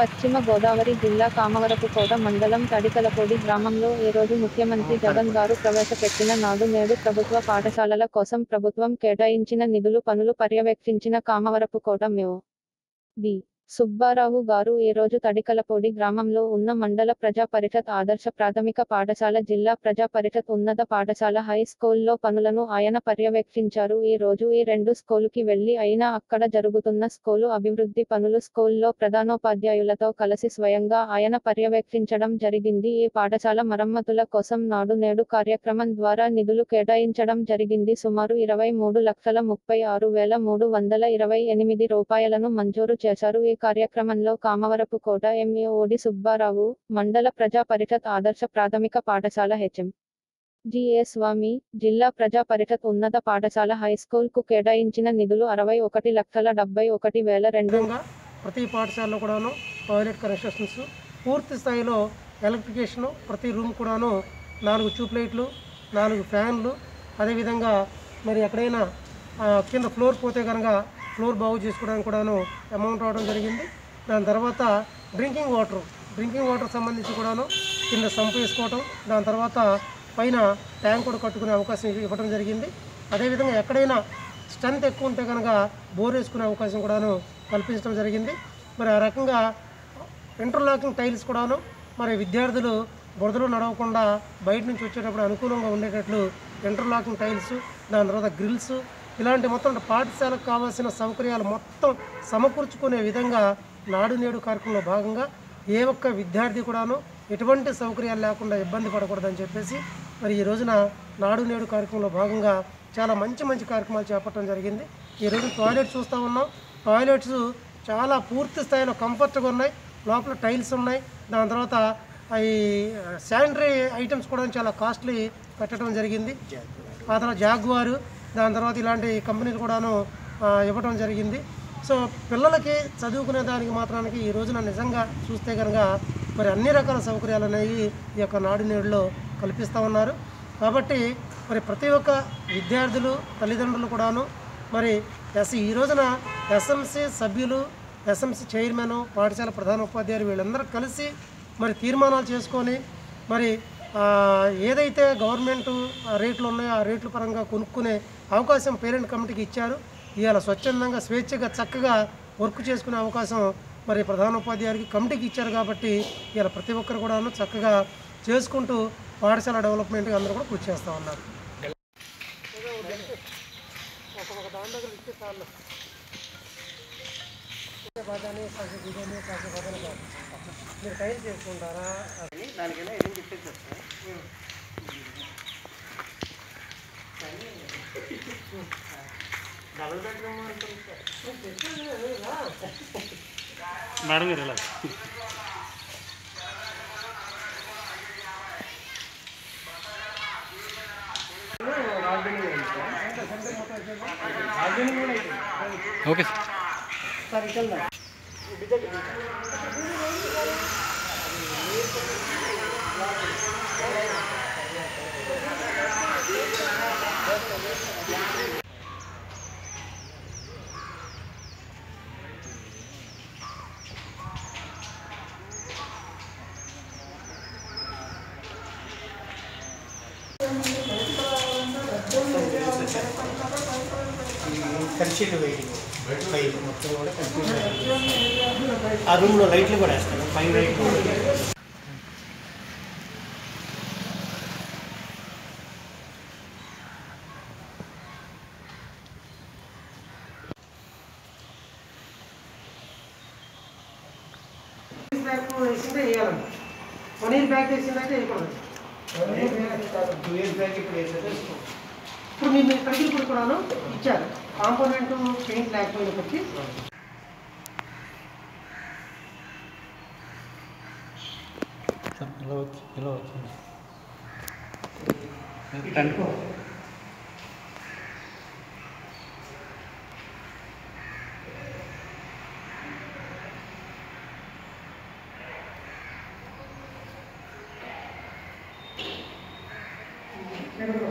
పశ్చిమ గోదావరి జిల్లా కామవరపుకోట మండలం తడికలపొడి గ్రామంలో ఈ రోజు ముఖ్యమంత్రి జగన్ గారు ప్రవేశపెట్టిన నాడు నేడు ప్రభుత్వ పాఠశాలల కోసం ప్రభుత్వం కేటాయించిన నిధులు పనులు పర్యవేక్షించిన కామవరపుకోట మ్యో బి సుబ్బారావు గారు ఈ రోజు తడికలపొడి గ్రామంలో ఉన్న మండల ప్రజా పరిషత్ ఆదర్శ ప్రాథమిక పాఠశాల జిల్లా ప్రజా పరిషత్ ఉన్నత పాఠశాల హై స్కూల్లో పనులను ఆయన పర్యవేక్షించారు ఈ రోజు ఈ రెండు స్కూలుకి వెళ్లి అయినా అక్కడ జరుగుతున్న స్కూలు అభివృద్ధి పనులు స్కూల్లో ప్రధానోపాధ్యాయులతో కలిసి స్వయంగా ఆయన పర్యవేక్షించడం జరిగింది ఈ పాఠశాల మరమ్మతుల కోసం నాడు నేడు కార్యక్రమం ద్వారా నిధులు కేటాయించడం జరిగింది సుమారు ఇరవై మూడు లక్షల ముప్పై ఆరు వేల మూడు వందల ఇరవై ఎనిమిది రూపాయలను మంజూరు చేశారు ఈ కార్యక్రమంలో కామవరపు కోట ఎంఏఓడి సుబ్బారావు మండల ప్రజా పరిషత్ ఆదర్శ ప్రాథమిక పాఠశాల హెచ్ఎం జిఏ స్వామి జిల్లా ప్రజా పరిషత్ ఉన్నత పాఠశాల హై స్కూల్ కు కేటాయించిన నిధులు అరవై ఒకటి లక్షల డెబ్బై ఒకటి వేల రెండు విధంగా ప్రతి పాఠశాలలో కూడాను టాయిలెట్ కనెక్షన్స్ పూర్తి స్థాయిలో ఎలక్ట్రికేషను ప్రతి రూమ్ కూడాను నాలుగు ట్యూబ్ లైట్లు నాలుగు ఫ్యాన్లు అదేవిధంగా మరి ఎక్కడైనా ఆ, కింద ఫ్లోర్ పోతే కనుక ఫ్లోర్ బాగు చేసుకోవడానికి కూడాను అమౌంట్ రావడం జరిగింది దాని తర్వాత డ్రింకింగ్ వాటర్ డ్రింకింగ్ వాటర్ సంబంధించి కూడాను కింద సంపు వేసుకోవటం దాని తర్వాత పైన ట్యాంక్ కూడా కట్టుకునే అవకాశం ఇవ్వడం జరిగింది అదేవిధంగా ఎక్కడైనా స్ట్రెంత్ ఎక్కువ ఉంటే కనుక బోర్ వేసుకునే అవకాశం కూడాను కల్పించడం జరిగింది మరి ఆ రకంగా ఇంటర్లాకింగ్ టైల్స్ కూడాను మరి విద్యార్థులు బురదలో నడవకుండా బయట నుంచి వచ్చేటప్పుడు అనుకూలంగా ఉండేటట్లు ఇంటర్లాకింగ్ టైల్స్ దాని తర్వాత గ్రిల్స్ ఇలాంటి మొత్తం పాఠశాలకు కావాల్సిన సౌకర్యాలు మొత్తం సమకూర్చుకునే విధంగా నాడు నేడు కార్యక్రమంలో భాగంగా ఏ ఒక్క విద్యార్థి కూడాను ఎటువంటి సౌకర్యాలు లేకుండా ఇబ్బంది పడకూడదని చెప్పేసి మరి ఈ రోజున నాడు నేడు కార్యక్రమంలో భాగంగా చాలా మంచి మంచి కార్యక్రమాలు చేపట్టడం జరిగింది ఈ రోజు టాయిలెట్ చూస్తూ ఉన్నాం టాయిలెట్స్ చాలా పూర్తి స్థాయిలో కంఫర్ట్గా ఉన్నాయి లోపల టైల్స్ ఉన్నాయి దాని తర్వాత ఈ శానిటరీ ఐటమ్స్ కూడా చాలా కాస్ట్లీ పెట్టడం జరిగింది ఆ తర్వాత జాగ్వారు దాని తర్వాత ఇలాంటి కంపెనీలు కూడాను ఆ, ఇవ్వడం జరిగింది సో పిల్లలకి చదువుకునే దానికి మాత్రానికి ఈ రోజున నిజంగా చూస్తే కనుక మరి అన్ని రకాల సౌకర్యాలు అనేవి ఈ యొక్క నాడు నేడులో కల్పిస్తూ ఉన్నారు కాబట్టి మరి ప్రతి ఒక్క విద్యార్థులు తల్లిదండ్రులు కూడాను మరి ఎస్ ఈ రోజున ఎస్ఎంసి సభ్యులు ఎస్ఎంసి చైర్మన్ పాఠశాల ప్రధాన ఉపాధ్యాయులు వీళ్ళందరూ కలిసి మరి తీర్మానాలు చేసుకొని మరి ఆ, ఏదైతే గవర్నమెంట్ రేట్లు ఉన్నాయో ఆ రేట్ల పరంగా కొనుక్కునే అవకాశం పేరెంట్ కమిటీకి ఇచ్చారు ఇవాళ స్వచ్ఛందంగా స్వేచ్ఛగా చక్కగా వర్క్ చేసుకునే అవకాశం మరి ప్రధాన ఉపాధ్యాయుడికి కమిటీకి ఇచ్చారు కాబట్టి ఇవాళ ప్రతి ఒక్కరు కూడాను చక్కగా చేసుకుంటూ పాఠశాల డెవలప్మెంట్కి అందరూ కూడా కృషి చేస్తూ ఉన్నారు ఒక్కొక్క దాని దగ్గర ఇచ్చే చాలు బాధాని కాసేపు బిర్యానీ కాసేపు బదలు కాదు మీరు టైం చేసుకుంటారా దానికైనా ఎన్ని చెప్పేసి వస్తాయి డబుల్ బెడ్రూమ్ మేడం గారు ఎలా ఓకే సార్ ఇటు వెళ్దాం. కన్సీల్డ్ వెయిటింగ్ ఫైల్ మొత్తం కూడా కన్సీల్డ్ వెయిటింగ్. ఆ రూమ్లో లైట్లు కూడా వేస్తాను పైన లైట్లు కూడా బ్యాగ్ వేసిందే వేయాలండి వన్ ఇయర్ బ్యాగ్ వేసిందంటే వేయకూడదు టూ ఇయర్స్ బ్యాగ్ ఇప్పుడు వేసేది ఇప్పుడు మేము ఇక్కడికి ఇప్పుడు కూడాను ఇచ్చారు కాంపోనెంట్ పెయింట్ లేకపోయినప్పటికీ ఇలా వచ్చి ఇలా వచ్చింది ఇక్కడ